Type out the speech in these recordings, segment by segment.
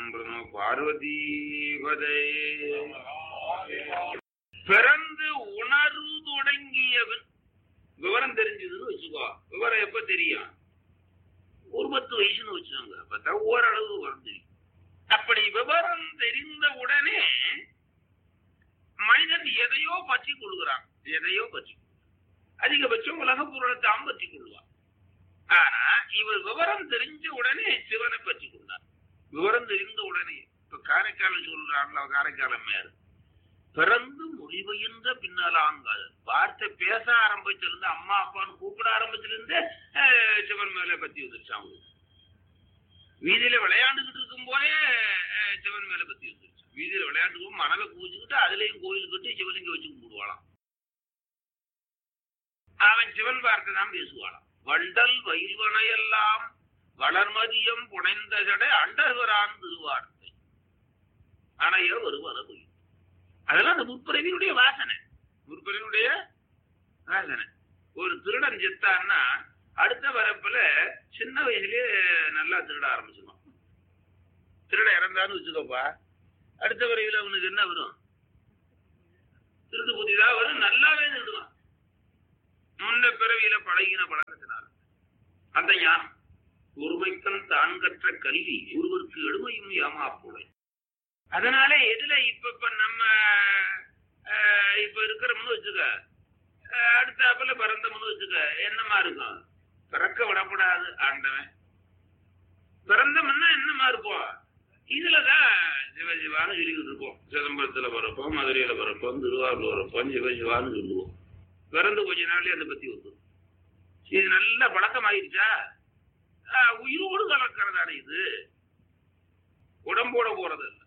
நம பார்வதீபதே பிறந்து உணர்வு தொடங்கியவன் விவரம் தெரிஞ்சதுன்னு வச்சுக்கோ விவரம் எப்ப தெரியும் ஒரு பத்து வயசுன்னு வச்சுக்கோங்க அப்பதான் ஓரளவு விவரம் தெரியும் அப்படி விவரம் தெரிந்த உடனே மனிதன் எதையோ பற்றி கொள்கிறான் எதையோ பற்றி அதிகபட்சம் உலக பொருளை தான் பற்றி கொள்வான் ஆனா இவர் விவரம் தெரிஞ்ச உடனே சிவனை பற்றி கொண்டார் விவரம் தெரிந்த உடனே இப்ப காரைக்காலம் சொல்றாங்களா காரைக்காலம் மேரு பிறந்து மொழிபெயர்ந்த பின்னாலாங்காது வார்த்தை பேச ஆரம்பிச்சிருந்து அம்மா அப்பான்னு கூப்பிட ஆரம்பிச்சிருந்து அஹ், சிவன் மேல பத்தி வந்துருச்சு அவங்களுக்கு வீதியில விளையாண்டுகிட்டு இருக்கும் போதே அஹ், சிவன் மேல பத்தி வந்துருச்சு வீதியில விளையாண்டுக்கும் மணலை பூச்சிக்கிட்டு அதுலயும் கோயில் கட்டி சிவலிங்க வச்சு கும்பிடுவாளாம் அவன் சிவன் வார்த்தை தான் பேசுவாளாம் வண்டல் வயல்வனையெல்லாம் வளர்மதியம் புனைந்த ஜடை அண்டர்வரான் திருவார்த்தை அணைய வருவன பொய் அதெல்லாம் அந்த முற்பிறவியினுடைய வாசனை முற்பிறவினுடைய வாசனை ஒரு திருடன் செத்தான்னா அடுத்த வரப்புல சின்ன வயசுலயே நல்லா திருட ஆரம்பிச்சிடுவான் திருட இறந்தான்னு வச்சுக்கோப்பா அடுத்த வரையில அவனுக்கு என்ன வரும் திருடு புதிதா வரும் நல்லாவே திருடுவான் முன்ன பிறவியில பழகின பழக்கத்தினால அந்த ஞானம் ஒருமைக்கன் தான் கற்ற கல்வி ஒருவருக்கு எடுமையும் ஏமாப்புடை அதனால எதுல இப்ப இப்ப நம்ம அஹ், இப்ப இருக்கிறோம்னு வச்சுக்க அஹ், அடுத்தாப்புல பிறந்தோம்னு வச்சுக்க என்னமா இருக்கும் பிறக்க விடக்கூடாது ஆண்டவன் பிறந்தோம்னா என்னமா இருப்போம் இதுலதான் சிவசிவான்னு சொல்லிக்கிட்டு இருப்போம் சிதம்பரத்துல பிறப்போம் மதுரையில பிறப்போம் திருவாரூர் பிறப்போம் சிவசிவான்னு சொல்லுவோம் பிறந்து கொஞ்ச நாள்லயே அதை பத்தி வந்துடும் இது நல்ல பழக்கமாயிருச்சா ஆஹ், உயிரோடு கலக்கிறதானே இது உடம்போட போறது இல்ல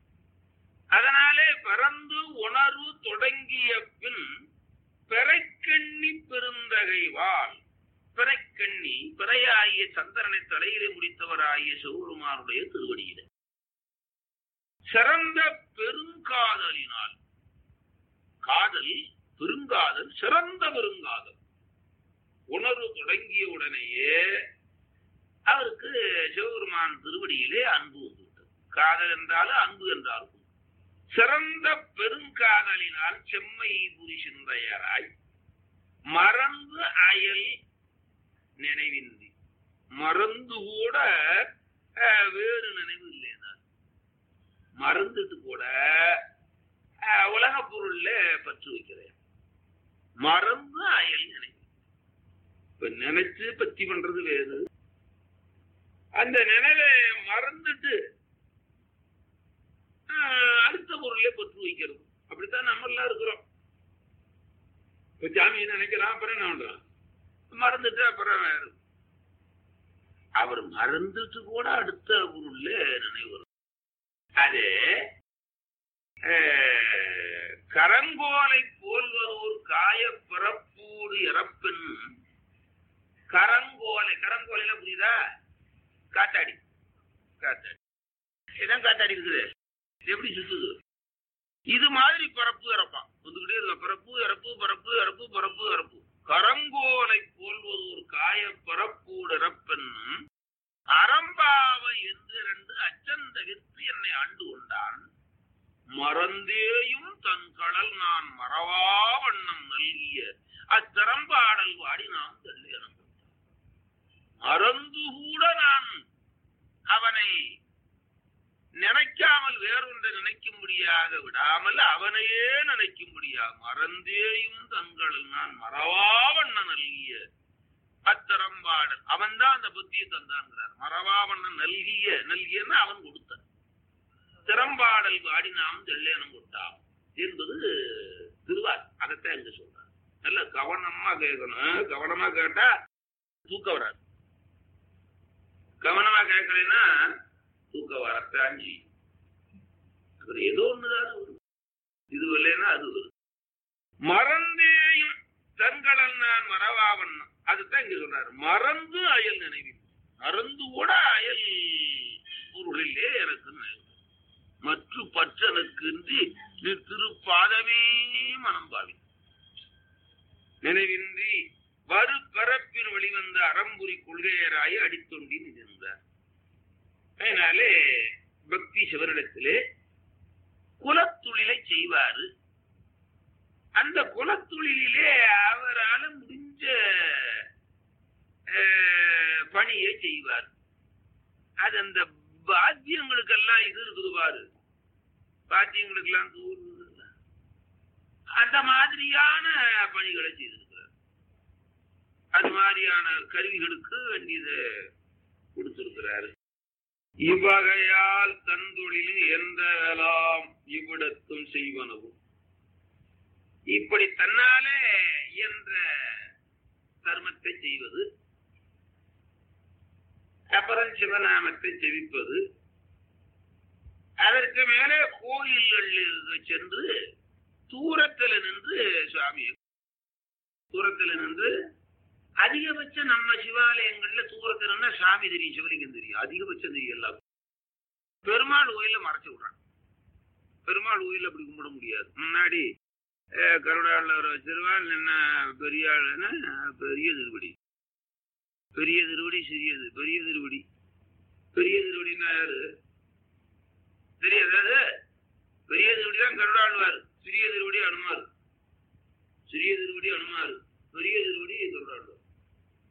அதனாலே பிறந்து உணர்வு தொடங்கிய பின் பிறைக்கண்ணி பெருந்தகைவாள் பிறைக்கண்ணி பிறையாகிய சந்திரனை தலையிலே முடித்தவராகிய சிவபெருமானுடைய திருவடியிலே சிறந்த பெருங்காதலினால் காதல் பெருங்காதல் சிறந்த பெருங்காதல் உணர்வு தொடங்கிய உடனேயே அவருக்கு சிவபெருமான் திருவடியிலே அன்பு வந்துவிட்டது காதல் என்றாலும் அன்பு என்றாலும் சிறந்த பெருங்காதலினால் செம்மை புரிசிந்தையராய் மறந்து அயல் நினைவின்றி மறந்து கூட அஹ், வேறு நினைவு இல்லைனார் மறந்துட்டு கூட அஹ், உலகப் பொருள்ல பற்று வைக்கிறேன் மறந்து அயல் நினைவு இப்ப நினைச்சு பத்தி பண்றது வேறு அந்த நினைவை மறந்துட்டு ஆஹ், அடுத்த பொருளே பற்று வைக்கிறது அப்படித்தான் நம்ம எல்லாம் இருக்கிறோம் இப்ப சாமியை நினைக்கிறான் அப்புறம் என்ன பண்றான் மறந்துட்டு அப்புறம் வேற. அவர் மறந்துட்டு கூட அடுத்த பொருள்ல நினைவு வரும் அது ஆஹ், கரங்கோலை போல்வதோர் காய பிறப்பூடு இறப்பின் கரங்கோலை கரங்கோலையில புரியுதா காத்தாடி காத்தாடி இதான் காத்தாடி இருக்குது இது எப்படி சுத்துது இது மாதிரி பரப்பு இறப்பான் வந்துகிட்டே இருக்க பிறப்பு இறப்பு பரப்பு இறப்பு பரப்பு இறப்பு கரங்கோலை போல்வது ஒரு காய பரப்பூடு இறப்பென்னும் அறம்பாவை என்று ரெண்டு அச்சந்த வித்து என்னை ஆண்டு கொண்டான் மறந்தேயும் தன் கடல் நான் மறவா வண்ணம் நல்கிய அத்திறம்பாடல் வாடி நாம் தெல்லியனம் மறந்து கூட நான் அவனை நினைக்காமல் வேறொன்றை நினைக்கும்படியாக விடாமல் அவனையே நினைக்கும்படியாக மறந்தேயும் தங்களில் நான் மறவாவண்ணன் நல்கிய அத்தரம்பாடல் அவன் தான் அந்த புத்தியை தந்தான்கிறார் மறவாவண்ணன் நல்கிய நல்கியன்னு அவன் கொடுத்தான் திறம்பாடல் பாடி நாம் தெல்லேனம் கொட்டாம் என்பது திருவார் அதைத்தான் இங்க சொல்றார் நல்ல கவனமா கேட்கணும் கவனமா கேட்டா தூக்கம் வராது கவனமா கேட்கலைன்னா தூக்கம் வரத்தான் செய்யும் அப்புறம் ஏதோ ஒண்ணுதான் வரும் இது இல்லைன்னா அது வரும் மறந்தேயும் தன்கடல் நான் மறவாவன் அதுதான் இங்க சொல்றாரு மறந்து அயல் நினைவில் மறந்து கூட அயல் பொருளிலே எனக்கு நினைவு மற்ற பற்றனுக்கு நீ திருப்பாதமே மனம் பாவி நினைவின்றி வரு பரப்பின் வெளிவந்த அறம்புரி கொள்கையராய் அடித்தொண்டி நின்றார் அதனாலே பக்தி சிவனிடத்திலே குலத்தொழிலை செய்வாரு அந்த குலத்தொழிலே அவரால முடிஞ்ச அஹ், பணியை செய்வார் அது அந்த பாத்தியங்களுக்கெல்லாம் இது இருக்குது பாரு பாத்தியங்களுக்கெல்லாம் தூர் இருக்குதுல்ல. அந்த மாதிரியான பணிகளை செய்திருக்கிறார் அது மாதிரியான கருவிகளுக்கு வேண்டியதை கொடுத்திருக்கிறாரு இவ்வகையால் தந்தொழில் எந்தலாம் இவ்விடத்தும் செய்வனவும் இப்படி தன்னாலே இயன்ற தர்மத்தை செய்வது அப்புறம் சிவநாமத்தை செவிப்பது அதற்கு மேலே கோயில்களில் சென்று தூரத்தில் நின்று சுவாமியை தூரத்தில் நின்று அதிகபட்சம் நம்ம சிவாலயங்கள்ல தூரத்துல சாமி தெரியும் சிவலிங்கம் தெரியும் அதிகபட்சம் தெரியும் எல்லாம் பெருமாள் கோயில மறைச்சு விடுறான் பெருமாள் கோயில அப்படி கும்பிட முடியாது முன்னாடி அஹ், கருடாளர் வச்சிருவாள் என்ன பெரிய ஆளுன்னா பெரிய திருவடி பெரிய திருவடி சிறியது பெரிய திருவடி பெரிய திருவடின்னா யாரு தெரியாது அது பெரிய திருவடி தான் கருடாழ்வார் சிறிய திருவடி அனுமார் சிறிய திருவடி அனுமார் பெரிய திருவடி கருடாழ்வார்